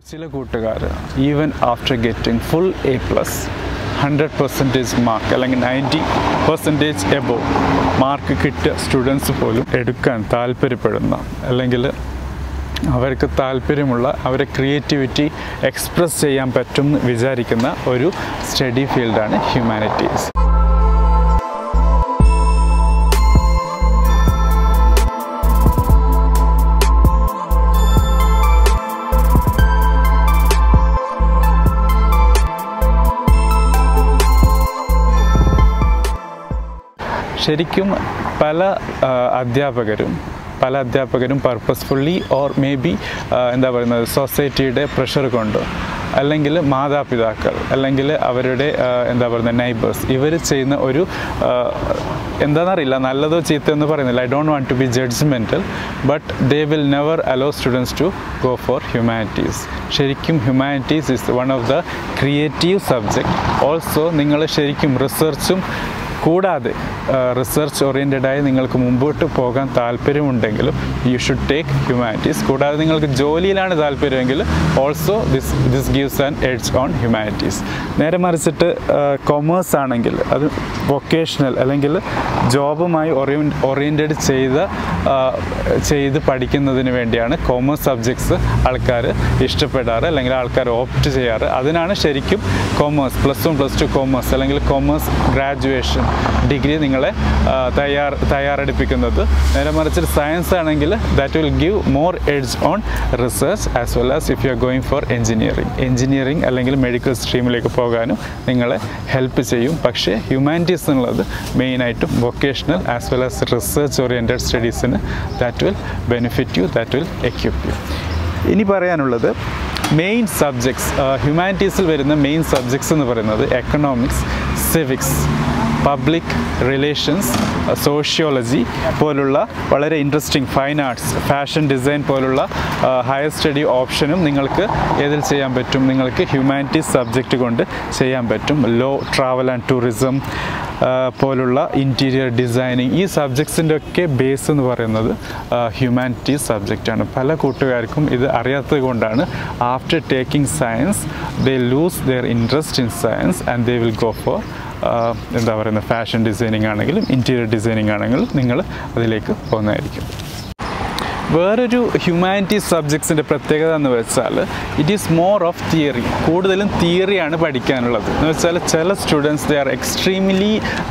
ചില കൂട്ടുകാർ even after getting full A plus hundred percentage mark അല്ലെങ്കിൽ നയൻറ്റി പെർസെൻറ്റേജ് എബോവ് മാർക്ക് കിട്ടിയ students പോലും എടുക്കാൻ താല്പര്യപ്പെടുന്ന അല്ലെങ്കിൽ അവർക്ക് താല്പര്യമുള്ള അവരെ ക്രിയേറ്റിവിറ്റി എക്സ്പ്രസ് ചെയ്യാൻ പറ്റും എന്ന് വിചാരിക്കുന്ന ഒരു സ്റ്റഡി ഫീൽഡാണ് ഹ്യൂമാനിറ്റീസ് ശരിക്കും പല ആ, അധ്യാപകരും പല അധ്യാപകരും പർപ്പസ്ഫുള്ളി ഓർ മേ ബി എന്താ പറയുന്നത് സൊസൈറ്റിയുടെ പ്രഷർ കൊണ്ട് അല്ലെങ്കിൽ മാതാപിതാക്കൾ അല്ലെങ്കിൽ അവരുടെ ആ, എന്താ പറയുന്നത് നൈബേഴ്സ് ഇവർ ചെയ്യുന്ന ഒരു ആ, എന്താണെന്നറിയില്ല നല്ലതോ ചീത്തയോ എന്ന് പറയുന്നില്ല I don't want to be judgmental but they will never allow students to go for humanities ശരിക്കും humanities is one of the creative subject also നിങ്ങൾ ശരിക്കും റിസർച്ചും കൂടാതെ റിസർച്ച് ഓറിയൻറ്റഡായി നിങ്ങൾക്ക് മുമ്പോട്ട് പോകാൻ താല്പര്യമുണ്ടെങ്കിലും യു ഷുഡ് ടേക്ക് ഹ്യൂമാനിറ്റീസ് കൂടാതെ നിങ്ങൾക്ക് ജോലിയിലാണ് താല്പര്യമെങ്കിൽ also this this gives an edge on humanities നേരെ മറിച്ചിട്ട് കൊമേഴ്സ് ആണെങ്കിൽ അത് വൊക്കേഷണൽ അല്ലെങ്കിൽ ജോബുമായി ഓറിയ ഓറിയൻറ്റഡ് ചെയ്ത ആ, ചെയ്ത് പഠിക്കുന്നതിന് വേണ്ടിയാണ് കോമേഴ്സ് സബ്ജക്ട്സ് ആൾക്കാർ ഇഷ്ടപ്പെടാറ് അല്ലെങ്കിൽ ആൾക്കാർ ഓപ്റ്റ് ചെയ്യാറ് അതിനാണ് ശരിക്കും commerce plus one plus two commerce അല്ലെങ്കിൽ കോമേഴ്സ് ഗ്രാജുവേഷൻ ഡിഗ്രി നിങ്ങളെ ആ, തയ്യാർ തയ്യാറെടുപ്പിക്കുന്നത് നേരെ മറിച്ച് സയൻസ് ആണെങ്കിൽ that will give more edge on research as well as if you are going for engineering engineering അല്ലെങ്കിൽ മെഡിക്കൽ സ്ട്രീമിലേക്ക് പോകാനും നിങ്ങളെ ഹെൽപ്പ് ചെയ്യും പക്ഷേ ഹ്യൂമാനിറ്റീസ് എന്നുള്ളത് മെയിനായിട്ടും vocational as well as research oriented സ്റ്റഡീസിന് that will benefit you that will equip you ഇനി പറയാനുള്ളത് മെയിൻ സബ്ജക്ട്സ് ഹ്യൂമാനിറ്റീസിൽ വരുന്ന മെയിൻ സബ്ജക്ട്സ് എന്ന് പറയുന്നത് economics civics public relations sociology പോലുള്ള വളരെ interesting fine arts fashion design പോലുള്ള ഹയർ സ്റ്റഡി ഓപ്ഷനും നിങ്ങൾക്ക് ഏതിൽ ചെയ്യാൻ പറ്റും നിങ്ങൾക്ക് ഹ്യൂമാനിറ്റീസ് സബ്ജക്റ്റ് കൊണ്ട് ചെയ്യാൻ പറ്റും ലോ ട്രാവൽ ആൻഡ് ടൂറിസം പോലുള്ള ഇൻറ്റീരിയർ ഡിസൈനിങ് ഈ സബ്ജക്ട്സിൻ്റെ ഒക്കെ ബേസ് എന്ന് പറയുന്നത് ഹ്യൂമാനിറ്റീസ് സബ്ജക്റ്റാണ് പല കൂട്ടുകാർക്കും ഇത് അറിയാത്തത് കൊണ്ടാണ് after taking science they lose their interest in science and they will go for എന്താ പറയുന്നത് ഫാഷൻ ഡിസൈനിങ് ആണെങ്കിലും ഇൻറ്റീരിയർ ഡിസൈനിങ് ആണെങ്കിലും നിങ്ങൾ അതിലേക്ക് പോകുന്നതായിരിക്കും വേറൊരു ഹ്യൂമാനിറ്റീസ് സബ്ജക്ട്സിൻ്റെ പ്രത്യേകത എന്ന് വെച്ചാൽ it is more of theory കൂടുതലും തിയറിയാണ് പഠിക്കാനുള്ളത് എന്ന് വെച്ചാൽ ചില students they are extremely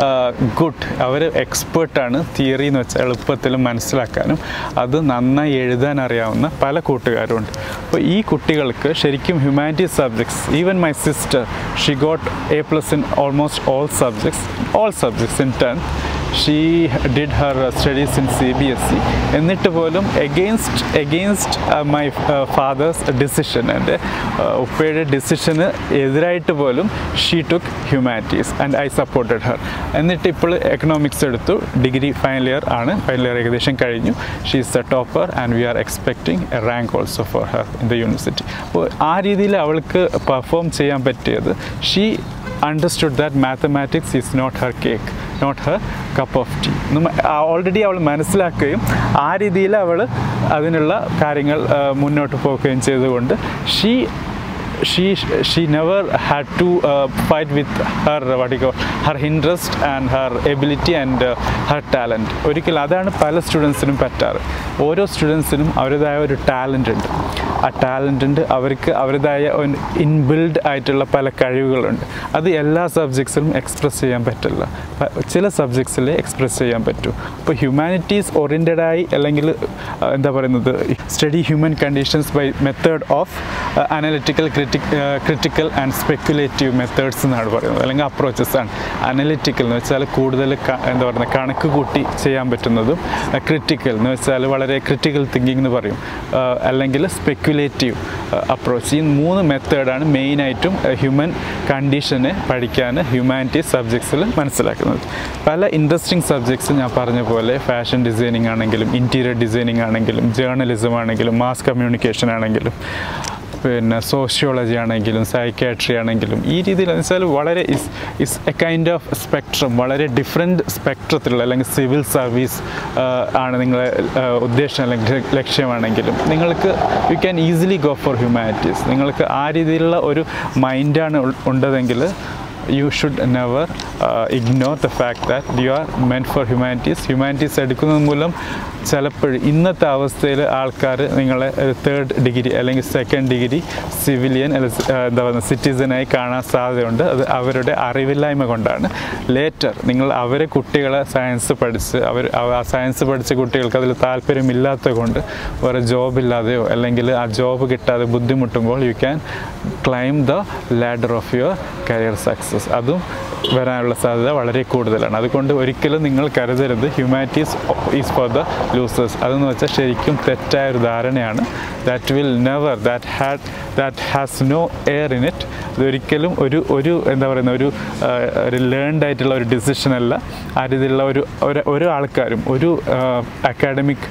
good അവർ എക്സ്പേർട്ടാണ് തിയറി എന്ന് വെച്ചാൽ എളുപ്പത്തിൽ മനസ്സിലാക്കാനും അത് നന്നായി എഴുതാൻ അറിയാവുന്ന പല കൂട്ടുകാരുണ്ട് അപ്പോൾ ഈ കുട്ടികൾക്ക് ശരിക്കും humanities subjects even my sister she got A plus in almost all subjects all subjects in tenth she did her studies in C B S C എന്നിട്ട് പോലും against against my father's decision എൻ്റെ ഉപ്പയുടെ ഡിസിഷന് എതിരായിട്ട് പോലും she took humanities and I supported her എന്നിട്ട് ഇപ്പോൾ economics എടുത്തു ഡിഗ്രി ഫൈനൽ ഇയർ ആണ് ഫൈനൽ ഇയർ ഏകദേശം കഴിഞ്ഞു she is a topper and we are expecting A rank also for her in the university അപ്പോൾ ആ രീതിയിൽ അവൾക്ക് പെർഫോം ചെയ്യാൻ പറ്റിയത് she understood that mathematics is not her cake not her cup of tea already അവൾ മനസ്സിലാക്കുകയും ആ രീതിയിൽ അവൾ അതിനുള്ള കാര്യങ്ങൾ ആ, മുന്നോട്ട് പോകുകയും ചെയ്തുകൊണ്ട് she she she never had to uh, fight with her what do you call her interest and her ability and uh, her talent ഒരിക്കലും അതാണ് പല സ്റ്റുഡൻസിനും പറ്റാറ് ഓരോ സ്റ്റുഡൻസിനും അവരുടേതായ ഒരു ടാലൻ്റ് ഉണ്ട് ആ ടാലൻ്റ് ഉണ്ട് അവർക്ക് അവരുടേതായ ഇൻബിൽഡ് ആയിട്ടുള്ള പല കഴിവുകളുണ്ട് അത് എല്ലാ സബ്ജക്ട്സിലും എക്സ്പ്രസ് ചെയ്യാൻ പറ്റില്ല പ- ചില സബ്ജക്ട്സിൽ എക്സ്പ്രസ് ചെയ്യാൻ പറ്റും അപ്പോൾ ഹ്യൂമാനിറ്റീസ് ഓറിയൻറ്റഡായി അല്ലെങ്കിൽ ആ, എന്താ പറയുന്നത് study human conditions by method of analytical critic critical and speculative methods എന്നാണ് പറയുന്നത് അല്ലെങ്കിൽ അപ്രോച്ചസ് ആണ് അനലിറ്റിക്കൽ എന്ന് വെച്ചാൽ കൂടുതൽ ക- എന്താ പറയുന്നത് കണക്ക് കൂട്ടി ചെയ്യാൻ പറ്റുന്നതും ക്രിട്ടിക്കൽ എന്ന് വെച്ചാൽ വളരെ ക്രിട്ടിക്കൽ തിങ്കിങ് എന്ന് പറയും ആ, അല്ലെങ്കിൽ സ്പെക്കുലേറ്റീവ് അപ്രോച്ച് ഈ മൂന്ന് മെത്തേഡാണ് മെയിനായിട്ടും ഹ്യൂമൻ കണ്ടീഷനെ പഠിക്കാൻ ഹ്യൂമാനിറ്റീസ് സബ്ജക്ട്സിൽ മനസ്സിലാക്കുന്നത് പല ഇൻട്രസ്റ്റിംഗ് സബ്ജക്ട്സ് ഞാൻ പറഞ്ഞ പോലെ ഫാഷൻ ഡിസൈനിങ് ആണെങ്കിലും ഇൻറ്റീരിയർ ഡിസൈനിങ് ആണെങ്കിലും ജേർണലിസം ആണെങ്കിലും മാസ് കമ്മ്യൂണിക്കേഷൻ ആണെങ്കിലും പിന്നെ സോഷ്യോളജി ആണെങ്കിലും സൈക്കാട്രി ആണെങ്കിലും ഈ രീതിയിൽ എന്ന് വെച്ചാൽ വളരെ is is a kind of spectrum വളരെ ഡിഫറെൻറ്റ് സ്പെക്ട്രത്തിലുള്ള അല്ലെങ്കിൽ സിവിൽ സർവീസ് ആണ് നിങ്ങളെ ആ, ഉദ്ദേശം അല്ലെങ്കിൽ ലക്ഷ്യമാണെങ്കിലും നിങ്ങൾക്ക് you can easily go for humanities നിങ്ങൾക്ക് ആ രീതിയിലുള്ള ഒരു മൈൻഡാണ് ഉണ്ടതെങ്കിൽ you should never ignore the fact that you are meant for humanities humanities എടുക്കുന്നത് മൂലം ചിലപ്പോൾ ഇന്നത്തെ അവസ്ഥയിൽ ആൾക്കാർ നിങ്ങളെ ഒരു തേർഡ് ഡിഗ്രി അല്ലെങ്കിൽ സെക്കൻഡ് ഡിഗ്രി സിവിലിയൻ അല്ല സി- ആ, എന്താ പറയുക സിറ്റിസനായി കാണാൻ സാധ്യതയുണ്ട് അത് അവരുടെ അറിവില്ലായ്മ കൊണ്ടാണ് ലേറ്റർ നിങ്ങൾ അവരെ കുട്ടികളെ സയൻസ് പഠിച്ച് അവർ അവ- ആ സയൻസ് പഠിച്ച കുട്ടികൾക്ക് അതിൽ താല്പര്യമില്ലാത്തത് കൊണ്ട് വേറെ ജോബ് ഇല്ലാതെയോ അല്ലെങ്കിൽ ആ ജോബ് കിട്ടാതെ ബുദ്ധിമുട്ടുമ്പോൾ you can climb the ladder of your career success അതും വരാനുള്ള സാധ്യത വളരെ കൂടുതലാണ് അതുകൊണ്ട് ഒരിക്കലും നിങ്ങൾ കരുതരുത് humanities is for the losers അതെന്ന് വെച്ചാൽ ശരിക്കും തെറ്റായ ഒരു ധാരണയാണ് that will never that had that has no air in it ഇതൊരിക്കലും ഒരു ഒരു എന്താ പറയുന്ന ഒരു ആ, ഒരു ലേൺഡ് ആയിട്ടുള്ള ഒരു ഡിസിഷൻ അല്ല ആ രീതിയിലുള്ള ഒരു ഒരു- ഒരു ആൾക്കാരും ഒരു അക്കാഡമിക്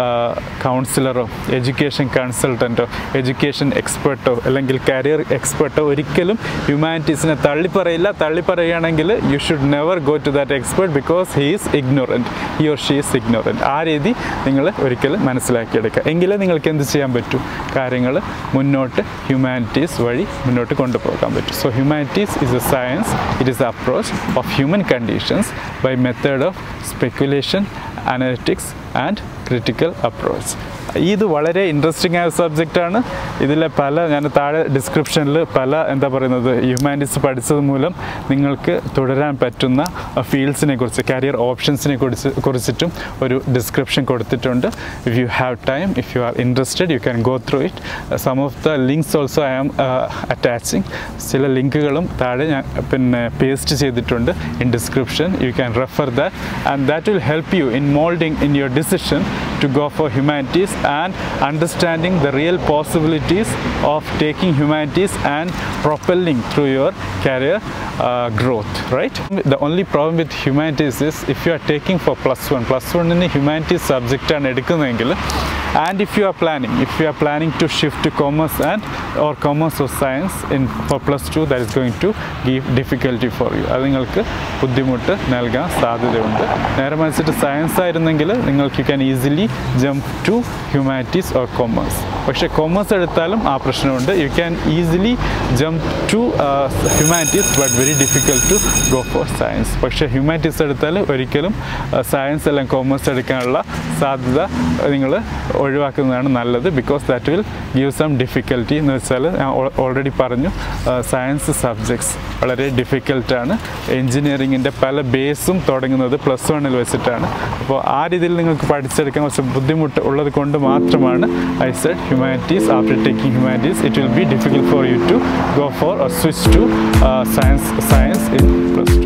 കൗൺസിലറോ എഡ്യൂക്കേഷൻ കൺസൾട്ടൻറ്റോ എഡ്യൂക്കേഷൻ എക്സ്പെർട്ടോ അല്ലെങ്കിൽ കരിയർ എക്സ്പെർട്ടോ ഒരിക്കലും ഹ്യൂമാനിറ്റീസിനെ തള്ളിപ്പറയില്ല തള്ളിപ്പറയുകയാണെങ്കിൽ you should never go to that expert because he is ignorant he or she is ignorant ആ രീതി നിങ്ങൾ ഒരിക്കലും മനസ്സിലാക്കിയെടുക്കുക എങ്കിലേ നിങ്ങൾക്ക് എന്ത് ചെയ്യാൻ പറ്റൂ കാര്യങ്ങൾ മുന്നോട്ട് ഹ്യൂമാനിറ്റീസ് വഴി മുന്നോട്ട് കൊണ്ടുപോകാൻ പറ്റും so humanities is a science it is approach of human conditions by method of speculation analytics and critical approach ഇത് വളരെ ഇൻട്രസ്റ്റിംഗ് ആയ സബ്ജക്റ്റാണ് ഇതിലെ പല ഞാൻ താഴെ ഡിസ്ക്രിപ്ഷനിൽ പല എന്താ പറയുന്നത് ഹ്യൂമാനിറ്റീസ് പഠിച്ചത് മൂലം നിങ്ങൾക്ക് തുടരാൻ പറ്റുന്ന ഫീൽഡ്സിനെ കുറിച്ച് കരിയർ ഓപ്ഷൻസിനെ കുറിച്ച് കുറിച്ചിട്ടും ഒരു ഡിസ്ക്രിപ്ഷൻ കൊടുത്തിട്ടുണ്ട് if you have time if you are interested you can go through it some of the links also I am attaching ചില ലിങ്കുകളും താഴെ ഞാൻ പിന്നെ പേസ്റ്റ് ചെയ്തിട്ടുണ്ട് in description you can refer that and that will help you in moulding in your decision to go for humanities and understanding the real possibilities of taking humanities and propelling through your career uh, growth right the only problem with humanities is if you are taking for plus one plus one in humanities subject ആണ് എടുക്കുന്നതെങ്കിൽ and if you are planning if you are planning to shift to commerce and or commerce or science in for plus two that is going to give difficulty for you അത് നിങ്ങൾക്ക് ബുദ്ധിമുട്ട് നൽകാൻ സാധ്യതയുണ്ട് നേരെ മറിച്ചിട്ട് science ആയിരുന്നെങ്കിൽ നിങ്ങൾക്ക് you can easily jump to humanities or commerce പക്ഷേ കൊമേഴ്സ് എടുത്താലും ആ പ്രശ്നമുണ്ട് you can easily jump to humanities but very difficult to go for science പക്ഷേ ഹ്യൂമാനിറ്റീസ് എടുത്താൽ ഒരിക്കലും സയൻസ് അല്ലെങ്കിൽ കൊമേഴ്സ് എടുക്കാനുള്ള സാധ്യത നിങ്ങൾ ഒഴിവാക്കുന്നതാണ് നല്ലത് because that will give some difficulty എന്ന് വെച്ചാൽ ഞാൻ ഓൾറെഡി പറഞ്ഞു സയൻസ് സബ്ജക്ട്സ് വളരെ ഡിഫിക്കൽട്ടാണ് എൻജിനീയറിങ്ങിൻ്റെ പല ബേസും തുടങ്ങുന്നത് പ്ലസ് വണ്ണിൽ വെച്ചിട്ടാണ് അപ്പോൾ ആ രീതിയിൽ നിങ്ങൾക്ക് പഠിച്ചെടുക്കാൻ കുറച്ച് ബുദ്ധിമുട്ട് ഉള്ളത് കൊണ്ട് മാത്രമാണ് I said humanities after taking humanities it will be difficult for you to go for switch to science science in plus